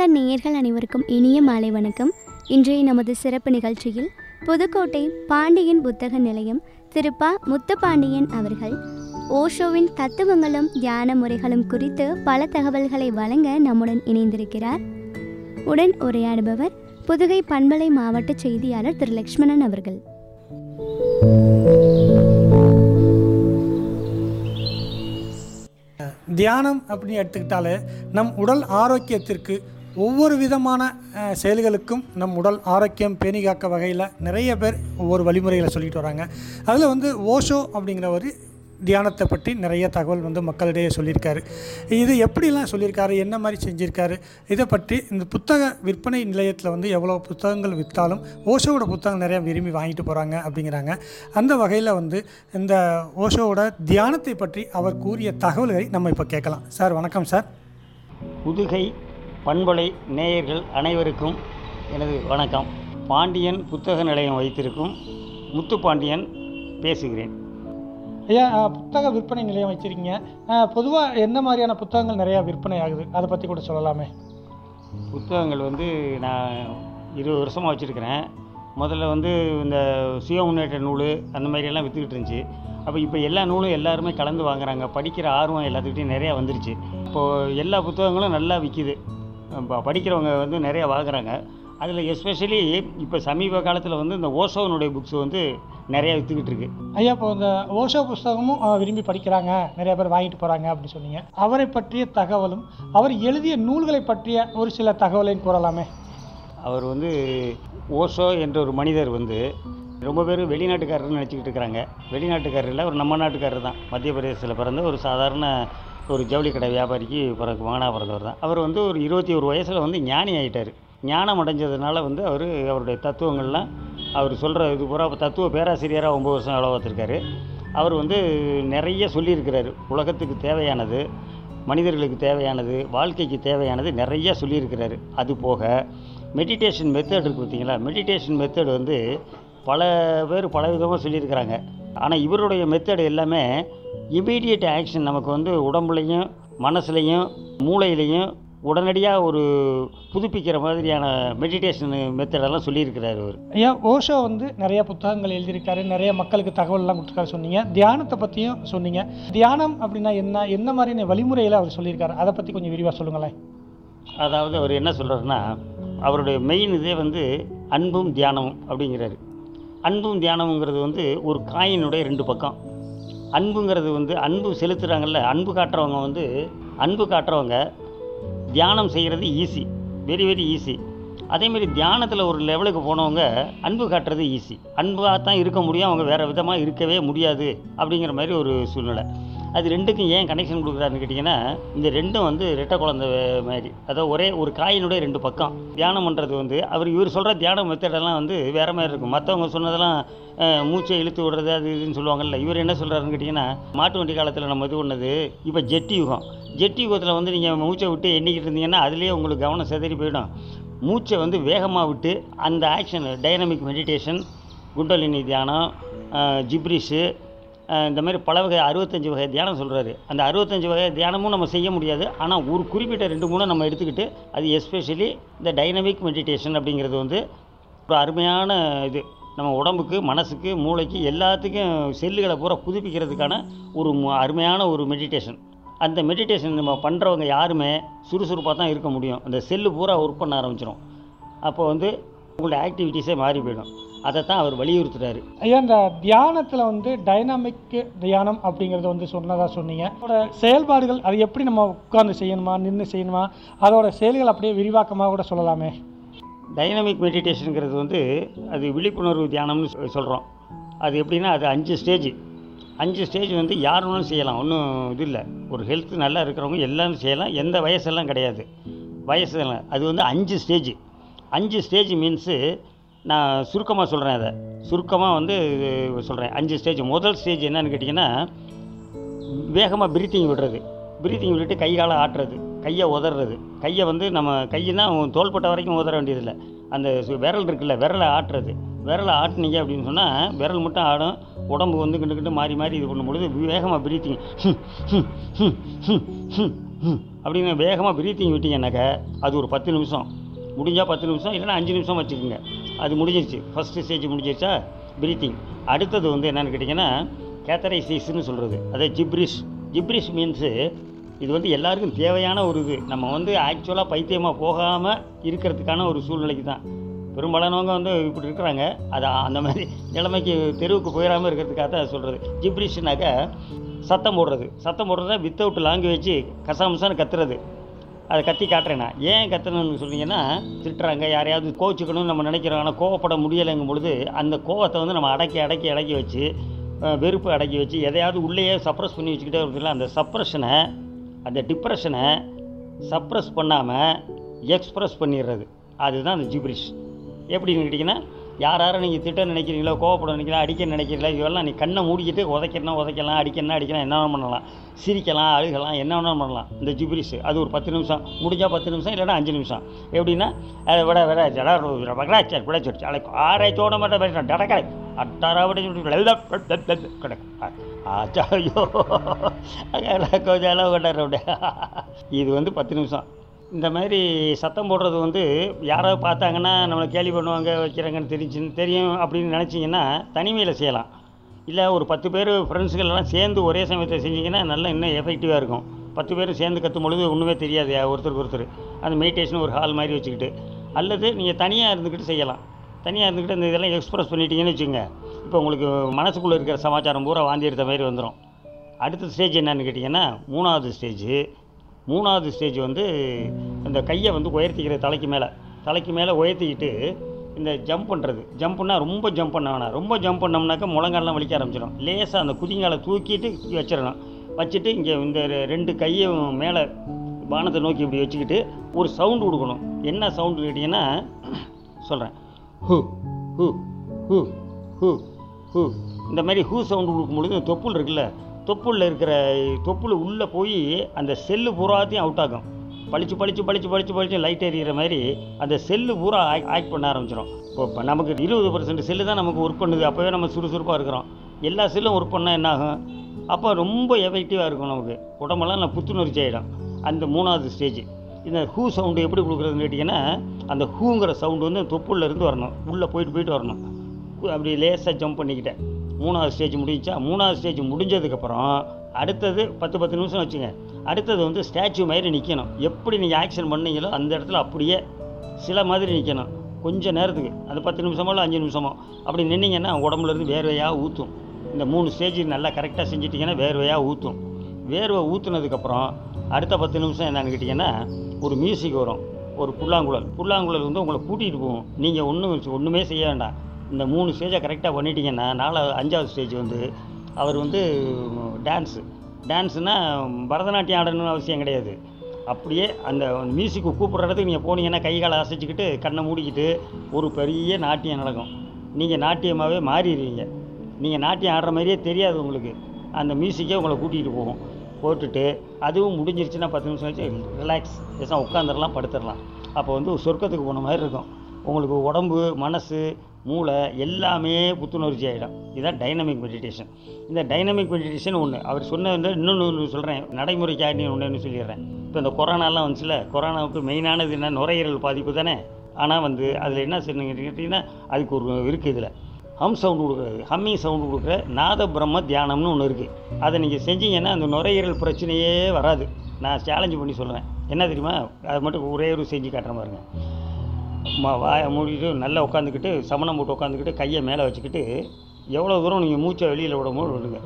புத்தக நேயர்கள் அனைவருக்கும் இனிய மாலை வணக்கம் இன்றைய நமது சிறப்பு நிகழ்ச்சியில் புதுக்கோட்டை பாண்டியன் புத்தக நிலையம் திரு ப முத்தபாண்டியன் அவர்கள் ஓஷோவின் தத்துவங்களும் தியான முறைகளும் குறித்து பல தகவல்களை வழங்க நம்முடன் இணைந்திருக்கிறார் உடன் உரையாடுபவர் புதுகை பண்பலை மாவட்ட செய்தியாளர் திரு லக்ஷ்மணன் அவர்கள் தியானம் அப்படின்னு எடுத்துக்கிட்டாலே நம் உடல் ஆரோக்கியத்திற்கு ஒவ்வொரு விதமான அஹ், செயல்களுக்கும் நம் உடல் ஆரோக்கியம் பேணி காக்க வகையில் நிறைய பேர் ஒவ்வொரு வழிமுறைகளை சொல்லிட்டு வராங்க அதில் வந்து ஓஷோ அப்படிங்கிற ஒரு தியானத்தை பற்றி நிறைய தகவல் வந்து மக்களிடையே சொல்லியிருக்காரு இது எப்படிலாம் சொல்லியிருக்காரு என்ன மாதிரி செஞ்சுருக்காரு இதை பற்றி இந்த புத்தக விற்பனை நிலையத்தில் வந்து எவ்வளோ புத்தகங்கள் விற்றாலும் ஓஷோவோட புத்தகம் நிறையா விரும்பி வாங்கிட்டு போகிறாங்க அப்படிங்கிறாங்க அந்த வகையில் வந்து இந்த ஓஷோவோட தியானத்தை பற்றி அவர் கூறிய தகவல்களை நம்ம இப்போ கேட்கலாம் சார் வணக்கம் சார் புதுகை பண்பலை நேயர்கள் அனைவருக்கும் எனது வணக்கம் பாண்டியன் புத்தக நிலையம் வைத்திருக்கும் முத்துப்பாண்டியன் பேசுகிறேன் ஐயா புத்தக விற்பனை நிலையம் வச்சுருக்கீங்க பொதுவாக எந்த மாதிரியான புத்தகங்கள் நிறையா விற்பனை ஆகுது அதை பற்றி கூட சொல்லலாமே புத்தகங்கள் வந்து நான் இருபது வருஷமாக வச்சுருக்கிறேன் முதல்ல வந்து இந்த சுய முன்னேற்ற நூல் அந்த மாதிரி எல்லாம் விற்றுக்கிட்டு இருந்துச்சு அப்போ இப்போ எல்லா நூலும் எல்லாருமே கலந்து வாங்குறாங்க படிக்கிற ஆர்வம் எல்லாத்துக்கிட்டையும் நிறையா வந்துருச்சு இப்போது எல்லா புத்தகங்களும் நல்லா விற்கிது இப்போ படிக்கிறவங்க வந்து நிறையா வாங்குறாங்க அதில் எஸ்பெஷலி இப்போ சமீப காலத்தில் வந்து இந்த ஓசோனுடைய புக்ஸ் வந்து நிறையா விற்றுக்கிட்டு இருக்கு ஐயா இப்போ இந்த ஓஷோ புஸ்தகமும் அஹ், விரும்பி படிக்கிறாங்க நிறைய பேர் வாங்கிட்டு போகிறாங்க அப்படின்னு சொன்னீங்க அவரை பற்றிய தகவலும் அவர் எழுதிய நூல்களை பற்றிய ஒரு சில தகவலையும் கூறலாமே அவர் வந்து ஓஷோ என்ற ஒரு மனிதர் வந்து ரொம்ப பேர் வெளிநாட்டுக்காரர்னு நினச்சிக்கிட்டு இருக்கிறாங்க வெளிநாட்டுக்காரர் இல்லை ஒரு நம்ம நாட்டுக்காரர் தான் மத்திய பிரதேசத்தில் பிறந்த ஒரு சாதாரண ஒரு ஜவுளி கடை வியாபாரிக்கு பிறகு மகனாக பிறந்தவர் தான் அவர் வந்து ஒரு இருபத்தி ஒரு வயசில் வந்து ஞானி ஆகிட்டார் ஞானம் அடைஞ்சதுனால வந்து அவர் அவருடைய தத்துவங்கள்லாம் அவர் சொல்கிற இது பூரா தத்துவ பேராசிரியராக ஒம்பது வருஷம் வேலை பார்த்துருக்காரு அவர் வந்து நிறைய சொல்லியிருக்கிறாரு உலகத்துக்கு தேவையானது மனிதர்களுக்கு தேவையானது வாழ்க்கைக்கு தேவையானது நிறைய சொல்லியிருக்கிறாரு அது போக மெடிடேஷன் மெத்தட் இருக்குது பார்த்தீங்களா மெடிடேஷன் மெத்தட் வந்து பல பேர் பல விதமாக சொல்லியிருக்கிறாங்க ஆனால் இவருடைய மெத்தட் எல்லாமே இமீடியட் ஆக்ஷன் நமக்கு வந்து உடம்புலையும் மனசுலையும் மூளையிலையும் உடனடியாக ஒரு புதுப்பிக்கிற மாதிரியான மெடிடேஷன் மெத்தடெல்லாம் சொல்லியிருக்கிறாரு அவர் ஐயா ஓஷோ வந்து நிறைய புத்தகங்கள் எழுதியிருக்காரு நிறைய மக்களுக்கு தகவல்லாம் கொடுத்துருக்காரு சொன்னீங்க தியானத்தை பற்றியும் சொன்னீங்க தியானம் அப்படின்னா என்ன என்ன மாதிரியான வழிமுறையில் அவர் சொல்லியிருக்காரு அதை பற்றி கொஞ்சம் விரிவாக சொல்லுங்களேன் அதாவது அவர் என்ன சொல்கிறாருன்னா அவருடைய மெயின் இதே வந்து அன்பும் தியானமும் அப்படிங்கிறாரு அன்பும் தியானம்ங்கிறது வந்து ஒரு காயினுடைய ரெண்டு பக்கம் அன்புங்கிறது வந்து அன்பு செலுத்துகிறாங்கல்ல அன்பு காட்டுறவங்க வந்து அன்பு காட்டுறவங்க தியானம் செய்கிறது ஈஸி வெரி வெரி ஈஸி அதேமாரி தியானத்தில் ஒரு லெவலுக்கு போனவங்க அன்பு காட்டுறது ஈஸி அன்பாக தான் இருக்க முடியும் அவங்க வேறு விதமாக இருக்கவே முடியாது அப்படிங்கிற மாதிரி ஒரு சூழ்நிலை அது ரெண்டுக்கும் ஏன் கனெக்ஷன் கொடுக்குறாருன்னு கேட்டிங்கன்னா இந்த ரெண்டும் வந்து ரெட்டை குழந்தை மாதிரி அதாவது ஒரே ஒரு காயினுடைய ரெண்டு பக்கம் தியானம் பண்ணுறது வந்து அவர் இவர் சொல்கிற தியான மெத்தடெல்லாம் வந்து வேறு மாதிரி இருக்கும் மற்றவங்க சொன்னதெல்லாம் அஹ், மூச்சை இழுத்து விடுறது அது இதுன்னு சொல்லுவாங்கல்ல இவர் என்ன சொல்கிறாருன்னு கேட்டிங்கன்னா மாட்டு வண்டி காலத்தில் நம்ம இது பண்ணது இப்போ ஜெட்டி யுகம் ஜெட்டி யுகத்தில் வந்து நீங்கள் மூச்சை விட்டு எண்ணிக்கிட்டு இருந்தீங்கன்னா அதுலேயே உங்களுக்கு கவனம் சிதறி போயிடும் மூச்சை வந்து வேகமாக விட்டு அந்த ஆக்ஷன் டைனமிக் மெடிடேஷன் குண்டலினி தியானம் அஹ், ஜிப்ரிஷு அஹ், இந்த மாதிரி பல வகை அறுபத்தஞ்சு வகை தியானம் சொல்கிறாரு அந்த அறுபத்தஞ்சு வகை தியானமும் நம்ம செய்ய முடியாது ஆனால் ஒரு குறிப்பிட்ட ரெண்டு மூணு நம்ம எடுத்துக்கிட்டு அது எஸ்பெஷலி இந்த டைனமிக் மெடிடேஷன் அப்படிங்கிறது வந்து ஒரு அருமையான இது நம்ம உடம்புக்கு மனசுக்கு மூளைக்கு எல்லாத்துக்கும் செல்லுகளை பூரா புதுப்பிக்கிறதுக்கான ஒரு மு- அருமையான ஒரு மெடிடேஷன் அந்த மெடிடேஷன் நம்ம பண்ணுறவங்க யாருமே சுறுசுறுப்பாக தான் இருக்க முடியும் அந்த செல்லு பூரா ஒர்க் பண்ண ஆரம்பிச்சிடும் அப்போ வந்து உங்களோட ஆக்டிவிட்டீஸே மாறி போயிடும் அதை தான் அவர் வலியுறுத்துறாரு ஐயா இந்த தியானத்தில் வந்து டைனாமிக் தியானம் அப்படிங்கிறது வந்து சொன்னதாக சொன்னீங்க அதோட செயல்பாடுகள் அது எப்படி நம்ம உட்கார்ந்து செய்யணுமா நின்று செய்யணுமா அதோட செயல்கள் அப்படியே விரிவாக்கமாக கூட சொல்லலாமே டைனமிக் மெடிடேஷனுங்கிறது வந்து அது விழிப்புணர்வு தியானம்னு சொ- சொல்கிறோம் அது எப்படின்னா அது அஞ்சு ஸ்டேஜ் அஞ்சு ஸ்டேஜ் வந்து யார் வேணாலும் செய்யலாம் ஒன்றும் இது இல்லை ஒரு ஹெல்த் நல்லா இருக்கிறவங்க எல்லாரும் செய்யலாம் எந்த வயசெல்லாம் கிடையாது வயசு எல்லாம் அது வந்து அஞ்சு ஸ்டேஜ் அஞ்சு ஸ்டேஜ் மீன்ஸு நான் சுருக்கமாக சொல்கிறேன் அதை சுருக்கமாக வந்து சொல்கிறேன் அஞ்சு ஸ்டேஜ் முதல் ஸ்டேஜ் என்னன்னு கேட்டிங்கன்னா வேகமாக பிரீத்திங் விடுறது பிரீத்திங் விட்டுட்டு கை காலை ஆட்டுறது கையை உதறது கையை வந்து நம்ம கையினா தோள்பட்ட வரைக்கும் உதற வேண்டியதில்லை அந்த சு- விரல் இருக்குல்ல விரலை ஆட்டுறது விரலை ஆட்டுனீங்க அப்படின்னு சொன்னால் விரல் மட்டும் ஆடும் உடம்பு வந்து கிண்டு கிண்டு மாறி மாறி இது பண்ணும்பொழுது வேகமாக பிரீத்திங் ம் அப்படின்னு வேகமாக பிரீத்திங் விட்டீங்கன்னாக்கா அது ஒரு பத்து நிமிஷம் முடிஞ்சால் பத்து நிமிஷம் இல்லைன்னா அஞ்சு நிமிஷம் வச்சுக்கோங்க அது முடிஞ்சிருச்சு ஃபஸ்ட்டு ஸ்டேஜ் முடிஞ்சிருச்சா பிரீத்திங் அடுத்தது வந்து என்னென்னு கேட்டிங்கன்னா கேத்தரைசிஸ்னு சொல்கிறது அதே ஜிப்ரிஷ் ஜிப்ரிஷ் மீன்ஸு இது வந்து எல்லாருக்கும் தேவையான ஒரு இது நம்ம வந்து ஆக்சுவலாக பைத்தியமாக போகாமல் இருக்கிறதுக்கான ஒரு சூழ்நிலைக்கு தான் பெரும்பாலானவங்க வந்து இப்படி இருக்கிறாங்க அது அந்த மாதிரி நிலைமைக்கு தெருவுக்கு போயிடாமல் இருக்கிறதுக்காக தான் சொல்கிறது ஜிப்ரிஷ்னாக்கா சத்தம் போடுறது சத்தம் போடுறத வித்தவுட் லாங்குவேஜ் கசாமசான்னு கத்துறது அதை கத்தி காட்டுறேன் நான் ஏன் கத்துறேன்னு சொன்னீங்கன்னா திட்டுறாங்க யாரையாவது கோச்சுக்கணும்னு நம்ம நினைக்கிறோம் ஆனால் கோவப்பட முடியலைங்கும் பொழுது அந்த கோவத்தை வந்து நம்ம அடக்கி அடக்கி அடக்கி வச்சு அஹ், வெறுப்பு அடக்கி வச்சு எதையாவது உள்ளேயே சப்ரஸ் பண்ணி வச்சுக்கிட்டே இருக்குல்ல அந்த சப்ரஷனை அந்த டிப்ரெஷனை சப்ரஸ் பண்ணாமல் எக்ஸ்ப்ரெஸ் பண்ணிடுறது அதுதான் அந்த ஜிப்ரிஷ் எப்படின்னு கேட்டிங்கன்னா யார் யாரை நீங்கள் திட்ட நினைக்கிறீங்களோ கோவப்பட நினைக்கிறீங்களா அடிக்க நினைக்கிறீங்களா இதெல்லாம் நீ கண்ணை மூடிக்கிட்டு உதைக்கணும்னா உதைக்கலாம் அடிக்கணும்னா அடிக்கலாம் என்ன வேணாலும் பண்ணலாம் சிரிக்கலாம் அழுகலாம் என்ன வேணாலும் பண்ணலாம் இந்த ஜிப்ரிஷ் அது ஒரு பத்து நிமிஷம் முடிஞ்சால் பத்து நிமிஷம் இல்லைன்னா அஞ்சு நிமிஷம் எப்படின்னா அதை விட விட ஜடா வகடாச்சார் விளைச்சொடிச்சு அழைப்பு ஆராய்ச்சோட மட்டும் டடக்கடை அட்டாராவடி கிடக்கு ஆச்சாயோ கொஞ்சம் அளவு கொண்டாடுற இது வந்து பத்து நிமிஷம் இந்த மாதிரி சத்தம் போடுறது வந்து யாராவது பார்த்தாங்கன்னா நம்மளை கேலி பண்ணுவாங்க வைக்கிறாங்கன்னு தெரிஞ்சு தெரியும் அப்படின்னு நினச்சிங்கன்னா தனிமையில் செய்யலாம் இல்லை ஒரு பத்து பேர் ஃப்ரெண்ட்ஸுகள் எல்லாம் சேர்ந்து ஒரே சமயத்தை செஞ்சீங்கன்னா நல்லா இன்னும் எஃபெக்டிவாக இருக்கும் பத்து பேர் சேர்ந்து கற்றும் பொழுது ஒன்றுமே தெரியாது யா- ஒருத்தருக்கு ஒருத்தர் அந்த மெடிடேஷன் ஒரு ஹால் மாதிரி வச்சுக்கிட்டு அல்லது நீங்கள் தனியாக இருந்துக்கிட்டு செய்யலாம் தனியாக இருந்துக்கிட்டு இந்த இதெல்லாம் எக்ஸ்பிரஸ் பண்ணிட்டீங்கன்னு வச்சுங்க இப்போ உங்களுக்கு மனசுக்குள்ளே இருக்கிற சமாச்சாரம் பூரா வாந்தி எடுத்த மாதிரி வந்துடும் அடுத்த ஸ்டேஜ் என்னன்னு கேட்டிங்கன்னா மூணாவது ஸ்டேஜ் மூணாவது ஸ்டேஜ் வந்து இந்த கையை வந்து உயர்த்திக்கிற தலைக்கு மேலே தலைக்கு மேலே உயர்த்திக்கிட்டு இந்த ஜம்ப் பண்ணுறது ஜம்ப்னா ரொம்ப ஜம்ப் பண்ண வேணாம் ரொம்ப ஜம்ப் பண்ணோம்னாக்கா முழங்கால்லாம் வலிக்க ஆரம்பிச்சிடும் லேசாக அந்த குதிங்காலை தூக்கிட்டு வச்சிடணும் வச்சுட்டு இங்கே இந்த ரெ- ரெண்டு கையும் மேலே வானத்தை நோக்கி இப்படி வச்சுக்கிட்டு ஒரு சவுண்டு கொடுக்கணும் என்ன சவுண்டு கேட்டிங்கன்னா சொல்கிறேன் ஹூ ஹூ ஹூ ஹூ ஹூ இந்த மாதிரி ஹூ சவுண்டு கொடுக்கும்பொழுது இந்த தொப்புள் இருக்குல்ல தொப்புளில் இருக்கிற தொப்புள் உள்ளே போய் அந்த செல்லு பூராத்தையும் அவுட் ஆகும் பளிச்சு பளிச்சு பளிச்சு பளிச்சு பளிச்சு லைட் எரியிற மாதிரி அந்த செல்லு பூரா ஆக்ட் பண்ண ஆரம்பிச்சிடும் இப்போ இப்போ நமக்கு இருபது பர்சன்ட் செல்லு தான் நமக்கு ஒர்க் பண்ணுது அப்போவே நம்ம சுறுசுறுப்பாக இருக்கிறோம் எல்லா செல்லும் ஒர்க் பண்ணால் என்ன ஆகும் அப்போ ரொம்ப எஃபெக்டிவாக இருக்கும் நமக்கு உடம்பெல்லாம் நான் புத்துணர்ச்சி ஆகிடும் அந்த மூணாவது ஸ்டேஜ் இந்த ஹூ சவுண்டு எப்படி கொடுக்குறதுன்னு கேட்டிங்கன்னா அந்த ஹூங்கிற சவுண்டு வந்து தொப்புள்ள இருந்து வரணும் உள்ளே போயிட்டு போயிட்டு வரணும் கு- அப்படி லேசாக ஜம்ப் பண்ணிக்கிட்டேன் மூணாவது ஸ்டேஜ் முடிஞ்சா மூணாவது ஸ்டேஜ் முடிஞ்சதுக்கப்புறம் அடுத்தது பத்து பத்து நிமிஷம் வச்சுங்க அடுத்தது வந்து ஸ்டாச்சு மாதிரி நிற்கணும் எப்படி நீங்கள் ஆக்ஷன் பண்ணீங்களோ அந்த இடத்துல அப்படியே சில மாதிரி நிற்கணும் கொஞ்ச நேரத்துக்கு அது பத்து நிமிஷமோ இல்லை அஞ்சு நிமிஷமோ அப்படி நின்னீங்கன்னா உடம்புல இருந்து வேர்வையாக ஊற்றும் இந்த மூணு ஸ்டேஜ் நல்லா கரெக்டாக செஞ்சிட்டிங்கன்னா வேர்வையாக ஊற்றும் வேர்வை ஊற்றுனதுக்கப்புறம் அடுத்த பத்து நிமிஷம் என்னன்னு கேட்டிங்கன்னா ஒரு மியூசிக் வரும் ஒரு புல்லாங்குழல் புல்லாங்குழல் வந்து உங்களை கூட்டிகிட்டு போகும் நீங்கள் ஒன்றும் ஒன்றுமே செய்ய வேண்டாம் இந்த மூணு ஸ்டேஜை கரெக்டாக பண்ணிட்டீங்கன்னா நாலாவது அஞ்சாவது ஸ்டேஜ் வந்து அவர் வந்து டான்ஸு டான்ஸுனால் பரதநாட்டியம் ஆடணும்னு அவசியம் கிடையாது அப்படியே அந்த மியூசிக்கு கூப்பிட்ற இடத்துக்கு நீங்கள் போனீங்கன்னா கை காலை அசைச்சிக்கிட்டு கண்ணை மூடிக்கிட்டு ஒரு பெரிய நாட்டியம் நடக்கும் நீங்கள் நாட்டியமாகவே மாறிடுவீங்க நீங்கள் நாட்டியம் ஆடுற மாதிரியே தெரியாது உங்களுக்கு அந்த மியூசிக்கே உங்களை கூட்டிகிட்டு போகும் போட்டுட்டு அதுவும் முடிஞ்சிருச்சுன்னா பத்து நிமிஷம் கழிச்சு ரிலாக்ஸ் பேசாம உட்காந்துடலாம் படுத்துடலாம் அப்போ வந்து சொர்க்கத்துக்கு போன மாதிரி இருக்கும் உங்களுக்கு உடம்பு மனசு மூளை எல்லாமே புத்துணர்ச்சி ஆகிடும் இதுதான் டைனமிக் மெடிடேஷன் இந்த டைனமிக் மெடிடேஷன் ஒன்று அவர் சொன்ன வந்து இன்னொன்று சொல்கிறேன் நடைமுறைக்காக ஒன்று சொல்லிடுறேன் இப்போ இந்த கொரோனாலாம் வந்துச்சுல கொரோனாவுக்கு மெயினானது என்ன நுரையீரல் பாதிப்பு தானே ஆனால் வந்து அதில் என்ன செய்யணுங்க கேட்டிங்கன்னா அதுக்கு ஒரு இருக்குது இதில் ஹம் சவுண்டு கொடுக்குறது ஹம்மிங் சவுண்டு கொடுக்குற நாத பிரம்ம தியானம்னு ஒன்று இருக்குது அதை நீங்கள் செஞ்சீங்கன்னா அந்த நுரையீரல் பிரச்சனையே வராது நான் சேலஞ்சு பண்ணி சொல்கிறேன் என்ன தெரியுமா அதை மட்டும் ஒரே ஒரு செஞ்சு காட்டுற பாருங்க ம- வாயை மூடிட்டு நல்லா உட்காந்துக்கிட்டு சமணம் போட்டு உட்காந்துக்கிட்டு கையை மேலே வச்சுக்கிட்டு எவ்வளோ தூரம் நீங்கள் மூச்சை வெளியில் விடும்போது விடுங்க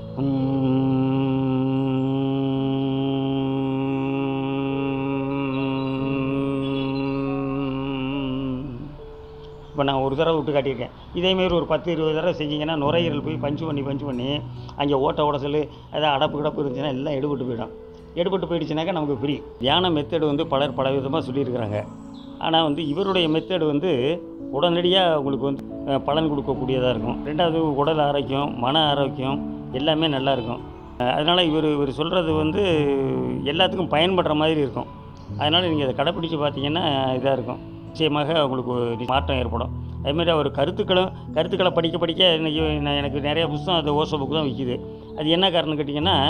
இப்போ நான் ஒரு தடவை விட்டு காட்டியிருக்கேன் இதேமாரி ஒரு பத்து இருபது தடவை செஞ்சீங்கன்னா நுரையீரல் போய் பஞ்சு பண்ணி பஞ்சு பண்ணி அங்கே ஓட்ட உடசல் ஏதாவது அடப்பு கிடப்பு இருந்துச்சுன்னா எல்லாம் எடுபட்டு போயிடும் எடுபட்டு போயிடுச்சுனாக்கா நமக்கு ஃப்ரீ தியான மெத்தடு வந்து பலர் பல விதமாக சொல்லியிருக்கிறாங்க ஆனால் வந்து இவருடைய மெத்தடு வந்து உடனடியாக உங்களுக்கு வந்து அஹ், பலன் கொடுக்கக்கூடியதாக இருக்கும் ரெண்டாவது உடல் ஆரோக்கியம் மன ஆரோக்கியம் எல்லாமே நல்லா இருக்கும் அதனால் இவர் இவர் சொல்கிறது வந்து எல்லாத்துக்கும் பயன்படுற மாதிரி இருக்கும் அதனால் நீங்கள் அதை கடைப்பிடிச்சு பார்த்தீங்கன்னா இதாக இருக்கும் நிச்சயமாக உங்களுக்கு ஒரு மாற்றம் ஏற்படும் அதுமாரி அவர் கருத்துக்களும் கருத்துக்களை படிக்க படிக்க இன்றைக்கி நான் எனக்கு நிறைய புத்தகம் அந்த ஓசோ புக்கு தான் விற்கிது அது என்ன காரணம் கேட்டிங்கன்னா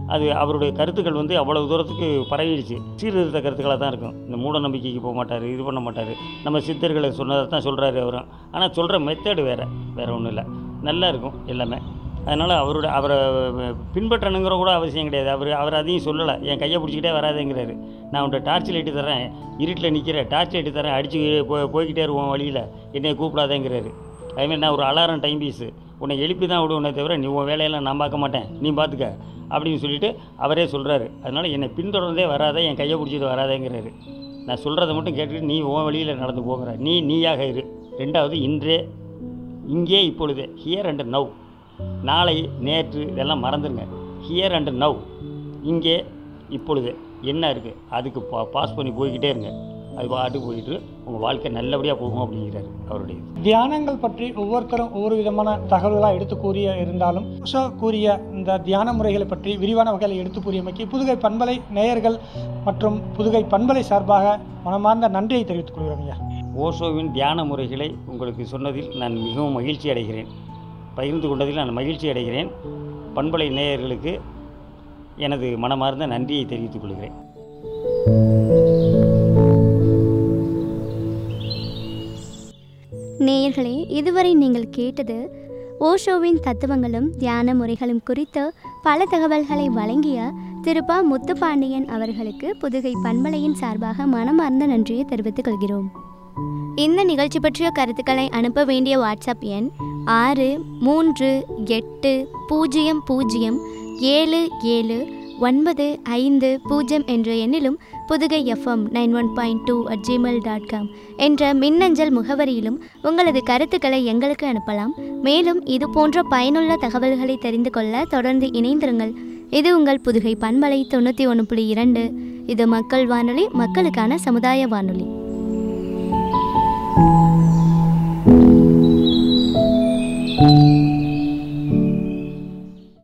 அது அவருடைய கருத்துக்கள் வந்து அவ்வளவு தூரத்துக்கு பரவிடுச்சு சீர்திருத்த கருத்துக்களாக தான் இருக்கும் இந்த மூட நம்பிக்கைக்கு போக மாட்டார் இது பண்ண மாட்டார் நம்ம சித்தர்களை சொன்னதை தான் சொல்கிறாரு அவரும் ஆனால் சொல்கிற மெத்தடு வேறு வேறு ஒன்றும் இல்லை நல்லா இருக்கும் எல்லாமே அதனால் அவரோட அவரை பின்பற்றணுங்கிற கூட அவசியம் கிடையாது அவர் அவர் அதையும் சொல்லலை என் கையை பிடிச்சிக்கிட்டே வராதேங்கிறாரு நான் உன்ட்ட டார்ச் லைட்டு தரேன் இருட்டில் நிற்கிறேன் டார்ச் லைட்டு தரேன் அடிச்சு போ போய்கிட்டே இருவோம் வழியில் என்னை கூப்பிடாதேங்கிறாரு அதுமாதிரி நான் ஒரு அலாரம் டைம் பீஸு உன்னை எழுப்பி தான் விடுவேனே தவிர நீ உன் வேலையெல்லாம் நான் பார்க்க மாட்டேன் நீ பார்த்துக்க அப்படின்னு சொல்லிட்டு அவரே சொல்கிறாரு அதனால் என்னை பின்தொடர்ந்தே வராதே என் கையை பிடிச்சிட்டு வராதேங்கிறாரு நான் சொல்கிறத மட்டும் கேட்டுட்டு நீ உன் வழியில் நடந்து போகிற நீ நீயாக இரு ரெண்டாவது இன்றே இங்கே இப்பொழுது ஹியர் அண்ட் நவ் நாளை நேற்று இதெல்லாம் மறந்துடுங்க ஹியர் அண்ட் நவ் இங்கே இப்பொழுது என்ன இருக்குது அதுக்கு பா பாஸ் பண்ணி போய்கிட்டே இருங்க அது பாட்டுக்கு போயிட்டு உங்கள் வாழ்க்கை நல்லபடியாக போகும் அப்படிங்கிறாரு அவருடைய இது. தியானங்கள் பற்றி ஒவ்வொருத்தரும் ஒவ்வொரு விதமான தகவல்களாக எடுத்து கூறிய இருந்தாலும் உஷா கூறிய இந்த தியான முறைகளை பற்றி விரிவான வகையில் எடுத்து கூறியமைக்கு புதுகை பண்பலை நேயர்கள் மற்றும் புதுகை பண்பலை சார்பாக மனமார்ந்த நன்றியை தெரிவித்துக் கொள்கிறோம் ஐயா ஓஷோவின் தியான முறைகளை உங்களுக்கு சொன்னதில் நான் மிகவும் மகிழ்ச்சி அடைகிறேன் பகிர்ந்து கொண்டதில் நான் மகிழ்ச்சி அடைகிறேன் பண்பலை நேயர்களுக்கு எனது மனமார்ந்த நன்றியை தெரிவித்துக் கொள்கிறேன் நேயர்களே இதுவரை நீங்கள் கேட்டது ஓஷோவின் தத்துவங்களும் தியான முறைகளும் குறித்து பல தகவல்களை வழங்கிய திருப்பா முத்துப்பாண்டியன் அவர்களுக்கு புதுகை பண்பலையின் சார்பாக மனமார்ந்த நன்றியை தெரிவித்துக் கொள்கிறோம் இந்த நிகழ்ச்சி பற்றிய கருத்துக்களை அனுப்ப வேண்டிய வாட்ஸ்அப் எண் ஆறு மூன்று எட்டு பூஜ்ஜியம் பூஜ்ஜியம் ஏழு ஏழு ஒன்பது ஐந்து பூஜ்ஜியம் என்ற எண்ணிலும் Pudugai FM nine one point two at Gmail dot com என்ற மின்னஞ்சல் முகவரியிலும் உங்களது கருத்துக்களை எங்களுக்கு அனுப்பலாம் மேலும் இது போன்ற பயனுள்ள தகவல்களை தெரிந்து கொள்ள தொடர்ந்து இணைந்திருங்கள் இது உங்கள் புதுகை பண்பலை தொண்ணூற்றி ஒன்று புள்ளி இரண்டு இது மக்கள் வானொலி மக்களுக்கான சமுதாய வானொலி